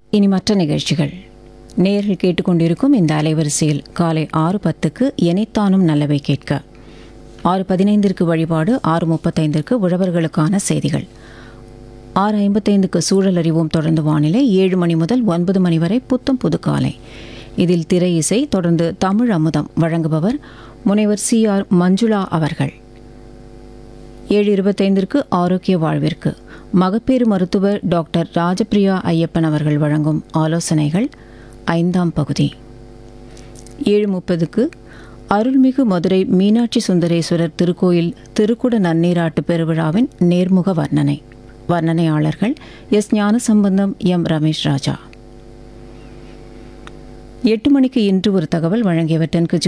இனி மற்ற நிகழ்ச்சிகள் நேரில் கேட்டுக்கொண்டிருக்கும் இந்த அலைவரிசையில் காலை ஆறு பத்துக்கு எனைத்தானும் நல்லவை கேட்க ஆறு பதினைந்திற்கு வழிபாடு ஆறு முப்பத்தைந்திற்கு உழவர்களுக்கான செய்திகள் ஆறு ஐம்பத்தைந்துக்கு சூழல் அறிவோம் தொடர்ந்து வானிலை ஏழு மணி முதல் ஒன்பது மணி வரை புத்தம் புது காலை இதில் திரை இசை தொடர்ந்து தமிழ் அமுதம் வழங்குபவர் முனைவர் சி ஆர் மஞ்சுளா அவர்கள் ஏழு இருபத்தைந்திற்கு ஆரோக்கிய வாழ்விற்கு மகப்பேறு மருத்துவர் டாக்டர் ராஜபிரியா ஐயப்பன் அவர்கள் வழங்கும் ஆலோசனைகள் ஐந்தாம் பகுதி ஏழு முப்பதுக்கு அருள்மிகு மதுரை மீனாட்சி சுந்தரேஸ்வரர் திருக்கோயில் திருக்குட நன்னீராட்டு பெருவிழாவின் நேர்முக வர்ணனை வர்ணனையாளர்கள் எஸ் ஞானசம்பந்தம் எம் ரமேஷ் ராஜா எட்டு மணிக்கு இன்று ஒரு தகவல் வழங்கியவர் தென்குச்சி